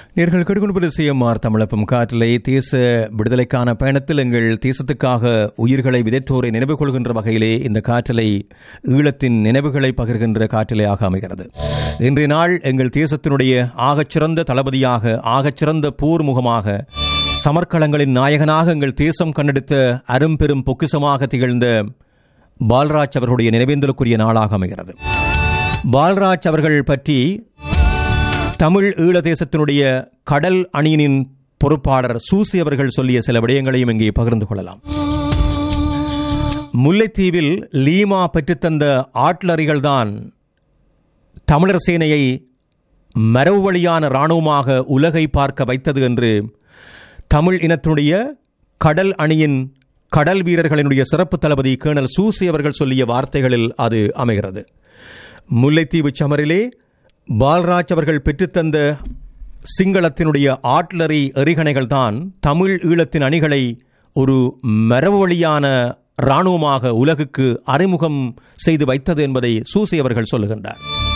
நேர்கள் கடுகுன்பது சிஎம்ஆர் தமிழப்பம் காற்றிலே தேச விடுதலைக்கான பயணத்தில் எங்கள் தேசத்துக்காக உயிர்களை விதைத்தோரை நினைவு கொள்கின்ற வகையிலே இந்த காற்றலை ஈழத்தின் நினைவுகளை பகிர்கின்ற காற்றிலையாக அமைகிறது இன்றைய நாள் எங்கள் தேசத்தினுடைய ஆகச்சிறந்த தளபதியாக ஆகச்சிறந்த போர் முகமாக சமர்க்களங்களின் நாயகனாக எங்கள் தேசம் கண்டெடுத்த அரும்பெரும் பொக்கிசமாக திகழ்ந்த பால்ராஜ் அவர்களுடைய நினைவேந்தலுக்குரிய நாளாக அமைகிறது பால்ராஜ் அவர்கள் பற்றி தமிழ் ஈழ தேசத்தினுடைய கடல் அணியினின் பொறுப்பாளர் சூசி அவர்கள் சொல்லிய சில விடயங்களையும் இங்கே பகிர்ந்து கொள்ளலாம் முல்லைத்தீவில் லீமா பெற்றுத்தந்த ஆட்லரிகள்தான் தமிழர் சேனையை மரபு வழியான இராணுவமாக உலகை பார்க்க வைத்தது என்று தமிழ் இனத்தினுடைய கடல் அணியின் கடல் வீரர்களினுடைய சிறப்பு தளபதி கேர்னல் சூசி அவர்கள் சொல்லிய வார்த்தைகளில் அது அமைகிறது முல்லைத்தீவு சமரிலே பால்ராஜ் அவர்கள் பெற்றுத்தந்த சிங்களத்தினுடைய ஆட்லரி எறிகணைகள் தான் தமிழ் ஈழத்தின் அணிகளை ஒரு மரபு வழியான இராணுவமாக உலகுக்கு அறிமுகம் செய்து வைத்தது என்பதை சூசி அவர்கள் சொல்லுகின்றார்